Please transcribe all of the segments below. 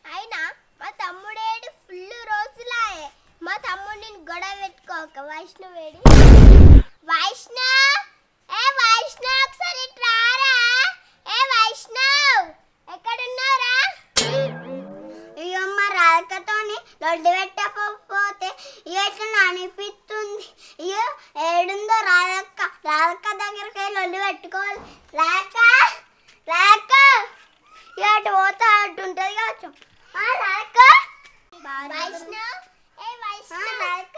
అయినా మా తమ్ముడేడు ఫుల్ రోజులాయే మా తమ్ముడిని గొడవ పెట్టుకోక వైష్ణవేడి వైష్ణవ్ ఏ వైష్ణవ్ ఒకసారి ఇటు రారా ఏ వైష్ణవ్ ఎక్కడున్నారా అయ్యమ్మ రాధకతోని లొడ్డు పెట్టకపోతే ఇట్లా అనిపిస్తుంది అయ్యో ఏడుందో రాధక్క రాధక్క దగ్గరికి వెళ్ళి లొడ్డు పెట్టుకోవాలి రాక రాక ఇటు పోతా అటు ఉంటుంది కావచ్చు ఆ, రాధక్క వైష్ణవ్ ఏ వైష్ణవ్ రాధక్క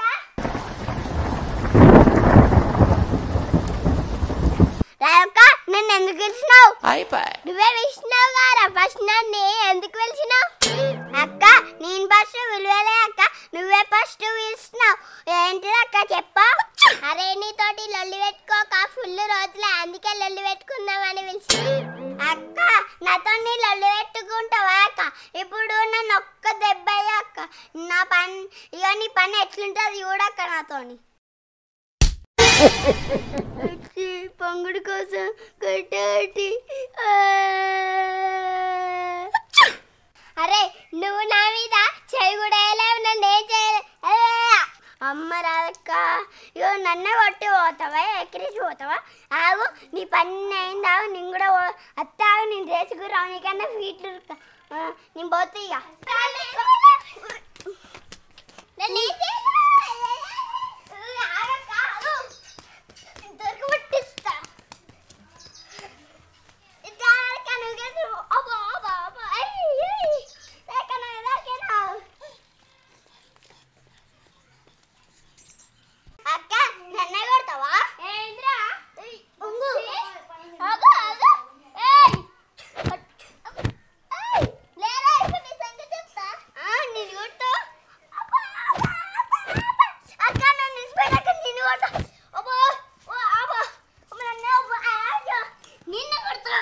రాధక్క నన్ను ఎందుకు పిలిచినావు నువ్వే పిలిచినావు గారా ఫస్ట్ నన్ను ఎందుకు పిలిచినావు అక్క నేను ఫస్ట్ విలువలే అక్క నువ్వే ఫస్ట్ పిలిచినావు ఏంటిది అక్క చెప్పా అరే నీతోటి లొల్లి పెట్టుకోక ఫుల్ రోజులే అందుకే లొల్లి పెట్టుకుందామని పిలిచి అక్క నాతో నీ లొల్లి పెట్టుకుంటావా అక్క ఇప్పుడు నన్ను ఒక్క దెబ్బ అక్క నా పని ఇక నీ పని ఎట్లుంటుంది చూడక్క నాతోని వచ్చి పొంగుడు కోసం కట్టటి అరే నువ్వు నా మీద చెయ్యి కూడా వేయలేవు నన్ను ఏం చేయలే ఏ! అమ్మ రాదక్క ఇగో నన్నే కొట్టి పోతావా ఎక్కిరిసి పోతావా ఆగు నీ పని అయింది ఆగు నేను కూడా పో- అత్త ఆగు నేను రేసుకు రావు నీకన్నా ఫీట్లు ఉరుకుతా. ఆ, నేను పోతా ఇక నన్ను ఏం చేయలే. ఆగక్క, ఆగు. దొరకబట్టిస్తా అక్క నన్నే కొడతావా ఏంద్రా ఉంగు ఆగు ఆగు ఏయ్ ఏయ్ లేరా ఇప్పుడు నీ సంగతి చెప్తా ఆ నేను కొడతా అక్క నన్ను ఇచ్చిపోయాక నేను కొడతా అబ్బో ఓ అబ్బో అమ్మ నన్ను అబ్బో ఆజా నిన్ను కొడతా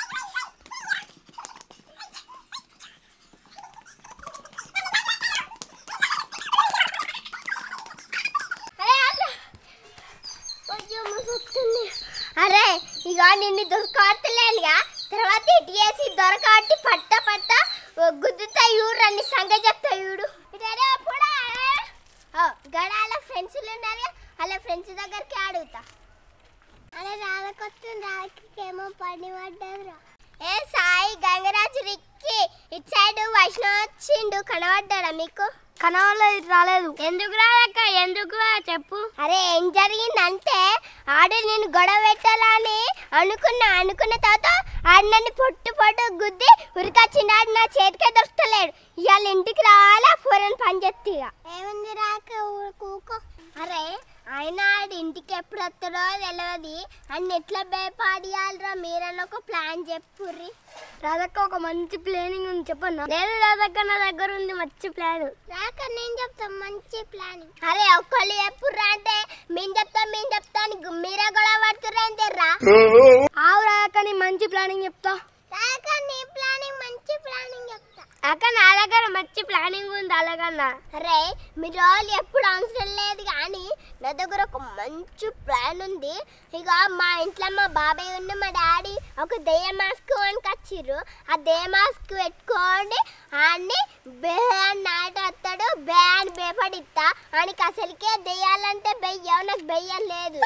అరే ఆగు. అయ్యో, మా సొత్తుంది. అరే ఇక నిన్ను దొరకలేనుగా తర్వాత ఇటు చేసి దొరకబట్టి పట్ట పట్ట గుద్దుతా చూడు అన్ని సంగ చెప్తా చూడు ఇటరే అప్పుడా గడాల ఫ్రెండ్స్ ఉన్నారు అలా ఫ్రెండ్స్ దగ్గరికి అడుగుతా అరే రాధకొస్తుంది రాధకేమో పని పడ్డదిరా ఏ సాయి గంగరాజు రిక్కి ఇటు సైడ్ వైష్ణవ్ వచ్చిండు కనబడ్డాడా మీకు కనవలేదు రాలేదు ఎందుకు రాదక్క ఎందుకు చెప్పు అరే ఏం జరిగిందంటే ఆడు నేను గొడవ పెట్టాలని అనుకున్నా అనుకున్న తర్వాత ఆడు నన్ను పొట్టు పొట్టు గుద్ది ఉరికొచ్చిండు ఆడు నా చేతికే దొరుకుతలేడు ఇవాళ ఇంటికి రావాలా ఫోరన్ పని చెప్తే ఏముంది రాక కూకో అరే ఆయన ఆడు ఇంటికి ఎప్పుడు వస్తాడో తెలియదు అన్ని ఎట్లా భయపడియాలరా మీరన్న ఒక ప్లాన్ చెప్పుర్రి రాధక్క ఒక మంచి ప్లానింగ్ ఉంది చెప్పన్నా లేదు రాధక్క నా దగ్గర ఉంది మంచి ప్లాన్ రాక నేను చెప్తాం మంచి ప్లానింగ్ అరే ఒక్కళ్ళు చెప్పుర్రా అంటే మేము చెప్తాం మేము చెప్తాను మీరే గొడవ పడుతుర్రా ఆవు రాధక్క నీ మంచి ప్లానింగ్ చెప్తా రాక నీ ప్లానింగ్ మంచి ప్లానింగ్ చెప్తా అక్క నా దగ్గర మంచి ప్లానింగ్ ఉంది అలాగన్నా అరే మీ రోజు ఎప్పుడు అవసరం లేదు కానీ నా దగ్గర ఒక మంచి ప్లాన్ ఉంది ఇక మా ఇంట్లో మా బాబాయ్ ఉన్న మా డాడీ ఒక దెయ్య మాస్క్ కొనుకొచ్చిర్రు ఆ దెయ్య మాస్క్ పెట్టుకోండి ఆడిని బే అని నాట వస్తాడు బే అని బేపడిస్తా ఆయనకి అసలుకే దెయ్యాలంటే బెయ్యం నాకు బెయ్యం లేదు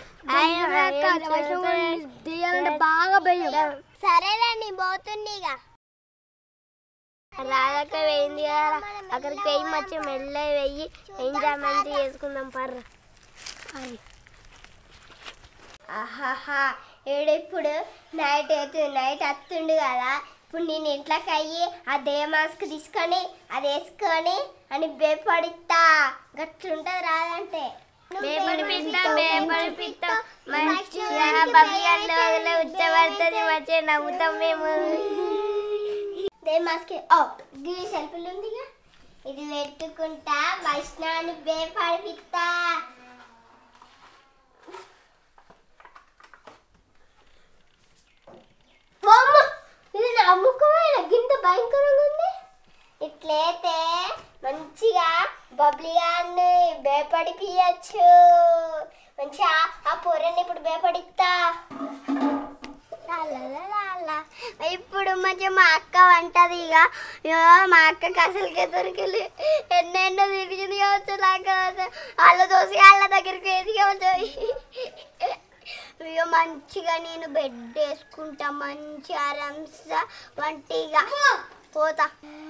దెయ్యాలంటే బాగా భయం సరేరా నీ పోతుంది ఇక రాధక్క వేయింది కదా అక్కడికి వెయ్యి మంచి మెల్ల వెయ్యి ఎంజాయ్మెంట్ చేసుకుందాం పర్ర ఆహాహా ఈడు ఇప్పుడు నైట్ అవుతుంది నైట్ వస్తుండు కదా ఇప్పుడు నేను ఇంట్లోకి అయ్యి ఆ దే మాస్క్ తీసుకొని అది వేసుకొని అని బేపడిస్తా గట్లుంటది రాదంటే బేపడిపిస్తా బేపడిపిస్తా మంచిగా పబ్లిక్ వదిలే ఉచ్చబడుతుంది మంచిగా నవ్వుతాం మేము దే మాస్క్ ఓ గీ సెల్ఫీలు ఉందిగా ఇది పెట్టుకుంటా వైష్ణవాన్ని బేపడిపిస్తా వామ్మో, ఇది నమ్ముకోవాలి గింత భయంకరంగా ఉంది ఇట్లయితే మంచిగా బబ్లీ గారిని భయపడిపియచ్చు మంచిగా ఆ పొరని ఇప్పుడు భయపడిస్తా లాలాలాలా. ఇప్పుడు మంచిగా మా అక్క వంటది ఇక ఇక మా అక్కకి అసలుకే దొరికింది ఎన్నెన్నో తిరిగింది కావచ్చు నాకు కావచ్చు. వాళ్ళ దోశ వాళ్ళ దగ్గరికి ఏది కావచ్చు ఇక మంచిగా నేను బెడ్ వేసుకుంటా మంచి ఆరామ్సా వంటిగా పోతా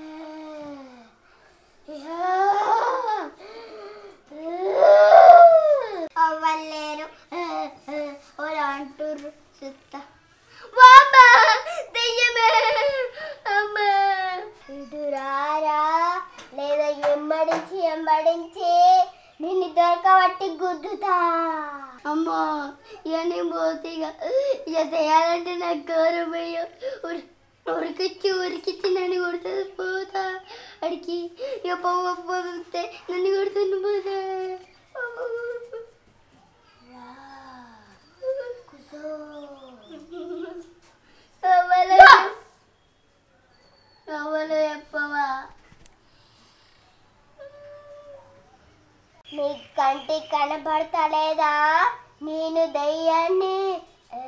అవ్వలేరు ఓలా అంటుర్రు సుత్తా బాబా దెయ్యమే అమ్మా ఇటు రారా లేదా ఎంబడించి ఎంబడించి నిన్ను దొరకబట్టి గుద్దుతా అమ్మా ఇక నేను పోతే ఇక ఇక చేయాలంటే నాకు గౌరవం అయ్యో ఉరికిచ్చి ఉరికిచ్చి నన్ను కొడుతుంది పోతా అడికి ఇక పోతే నన్ను కొడుతుంది పోతా ఎవరు చెప్పవా నీ కంటి కనబడతలేదా నేను దయ్యాన్ని ఏ.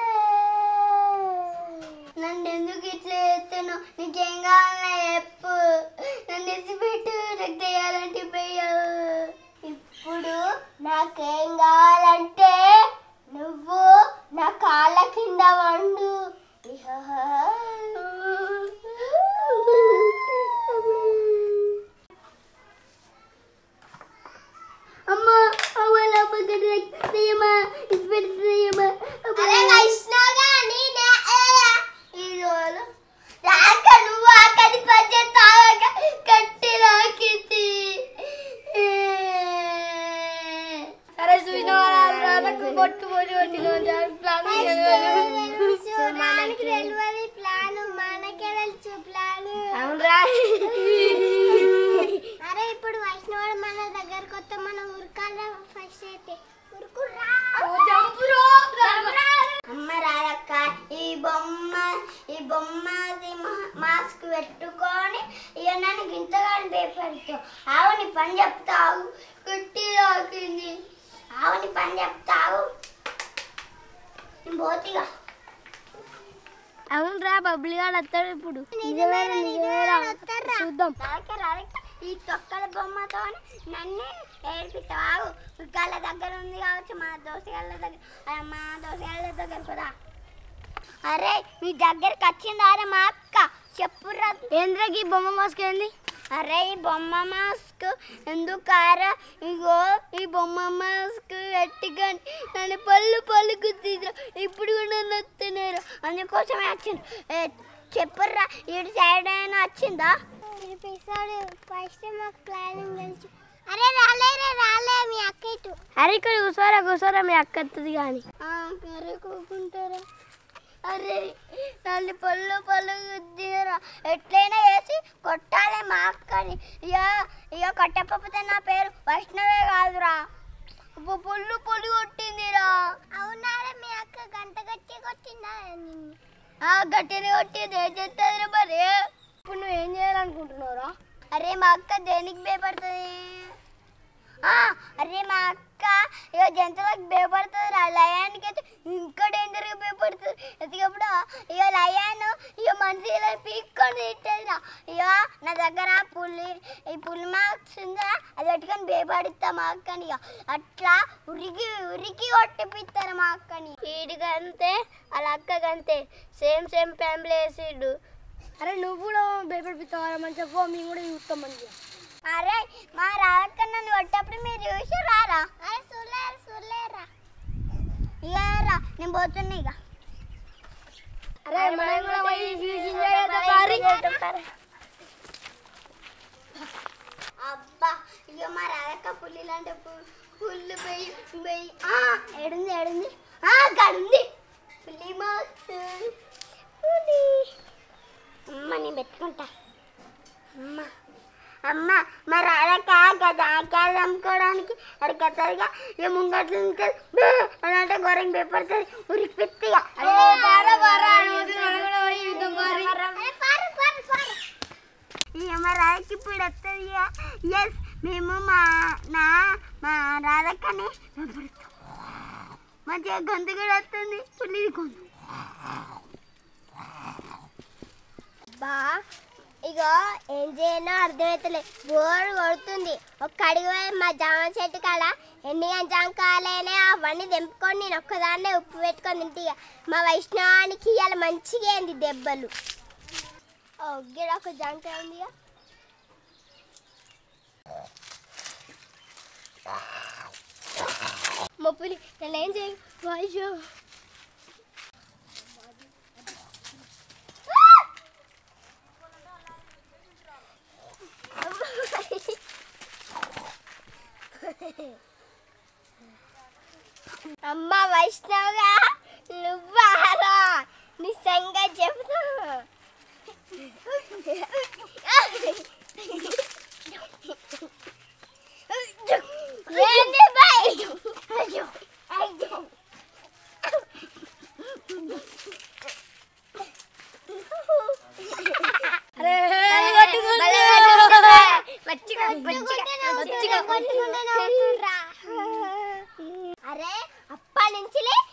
నన్ను ఎందుకు ఇట్లా చేస్తాను నీకేం కావాలన్నా చెప్పు నన్ను ఇసిపెట్టు నాకు దయ్యాలంటే పోయావు ఇప్పుడు నాకేం కావాలంటే నువ్వు నా కాళ్ళ కింద వండు అమ్మా అవల దయ్యమా ఇసిపెట్టు దయ్యమా అరే వైష్ణవగా నేనే ఈరోజు రాక నువ్వు ఆకలి పచ్చే తాగక కట్టి రాకితి సరే చూసినవాళ్ళకు పొట్టు పొడి కొట్టిన మనకి తెలియదు ప్లాన్ మనకే తెలుసు ప్లాన్ అవునరా అరే ఇప్పుడు వైష్ణవుడు మన దగ్గరకు వస్తే మన ఉరకాల ఫస్ట్ అయితే ఉరుకురా అమ్మ రాదక్క ఈ బొమ్మ ఈ బొమ్మది మా- మాస్క్ పెట్టుకొని ఇక నన్ను గింతగాని పేపర్తో ఆవుని పని చెప్తావు కుట్టి తాకింది ఆవుని పని చెప్తావు నేను పోతిగా అవునరా బబ్లీ గాడు వస్తాడు ఇప్పుడు నిజమేరా నిజమేరా చూద్దాం రాక రాక ఈ తొక్కల బొమ్మతో నన్ను ఏడిపిస్తావు ఉరకాల దగ్గర ఉంది కావచ్చు మా దోసగాళ్ళ దగ్గర ఆ, మా దోసగాళ్ళ దగ్గర కూడా అరే మీ దగ్గరికి వచ్చిందా అరే మా అక్క చెప్పురా ఏంద్రకి బొమ్మ మోసుకెళ్ళి అరే ఈ బొమ్మ మాస్క్ ఎందుకారా ఇగో ఈ బొమ్మ మాస్క్ గట్టిగా నన్ను పళ్ళు పళ్ళు గుద్దిద్రా ఇప్పుడు కూడా నన్ను వస్తున్నారు అందుకోసమే వచ్చింది ఏ, చెప్పుర్రా ఇటు సైడ్ అయినా వచ్చిందా ఎపిసోడ్ ఫస్ట్ మాకు ప్లానింగ్ తెలుసు అరే రాలేరే రాలే మీ అక్క ఇటు అరే ఇక్కడ కూర్చోరా కూర్చోరా మీ అక్క వస్తుంది కానీ అరే కూకుంటారా అరే నన్ను పళ్ళు పళ్ళు గుద్దిరా ఎట్లయినా వేసి కొట్టాలి మా అక్కని ఇక ఇక కొట్టకపోతే నా పేరు వైష్ణవే కాదురా పు- పుల్లు పుల్లు కొట్టిందిరా అవునారా మీ అక్క గంట గట్టి కొట్టిందా ఆ గట్టిని కొట్టింది ఏం చేస్తుంది మరి ఇప్పుడు నువ్వు ఏం చేయాలనుకుంటున్నావురా అరే మా అక్క దేనికి భయపడుతుంది ఆ, అరే మా అక్క ఇక జంతువులకు భయపడుతుంది రా లయానికి అయితే ఇంకా డేంజర్గా భయపడుతుంది ఎందుకప్పుడు ఇక లయాన్ ఇక మనిషి పీక్కొని తిట్టేది రా ఇక నా దగ్గర పులి ఈ పులి మార్క్స్ ఉందా అది పెట్టుకొని భయపడిస్తా మా అక్కని ఇక అట్లా ఉరికి ఉరికి కొట్టిపిస్తారు మా అక్కని వీడికంతే వాళ్ళ అక్కకంతే సేమ్ సేమ్ ఫ్యామిలీ వేసిండు అరే నువ్వు కూడా భయపడిపిస్తావా మంచిగా పో మేము కూడా చూస్తాం మంచిగా అరే మా రాక నన్ను కొట్టేప్పుడు మీరు చూసి రారా అరే చూడలేరు చూడలేరా ఇక రా నేను పోతున్నా ఇక అరే మనం కూడా పోయి చూసి enjoy చేద్దాం పారి. అబ్బా ఇక మా రాక పుల్లి అంటే పుల్లు పోయి పోయి ఆ, ఏడుంది ఏడుంది ఆ గడుంది పుల్లి మాక్స్ పులి అమ్మ నేను పెట్టుకుంటా అమ్మ అమ్మ మరి అడక కదా ఆకాలు అమ్ముకోవడానికి అడిగి వస్తుందిగా ఇక ముంగట్లు ఉంటుంది అని అంటే గొర్రెం పేపడుతుంది ఉరికి పెత్తిగా మరి అడకి ఇప్పుడు వస్తుంది ఎస్ మేము మా నా మా రాధక్కని మంచిగా గొంతు కూడా వస్తుంది పుల్లిది గొంతు ఇగో ఏం చేయనో అర్థమవుతలే బోరు కొడుతుంది ఒక్క అడుగు పోయి మా జామ చెట్టు కాడ ఎన్ని జాంకాయలైనా అవన్నీ తెంపుకొని నేను ఒక్కదాన్నే ఉప్పు పెట్టుకొని తింటే ఇక మా వైష్ణవానికి ఇవాళ మంచిగా అయింది దెబ్బలు గిడ ఒక జాంకాయ ఉంది ఇక. మొప్పులి నన్ను ఏం చేయ వాయిషో అమ్మ వైష్ణవ్గా నువ్వారా నీ సంగతి చెప్తా ఏంది బాయ్ అయ్యో అయ్యో అరే మంచిగా మంచిగా మంచిగా అరే అప్పటి నుంచి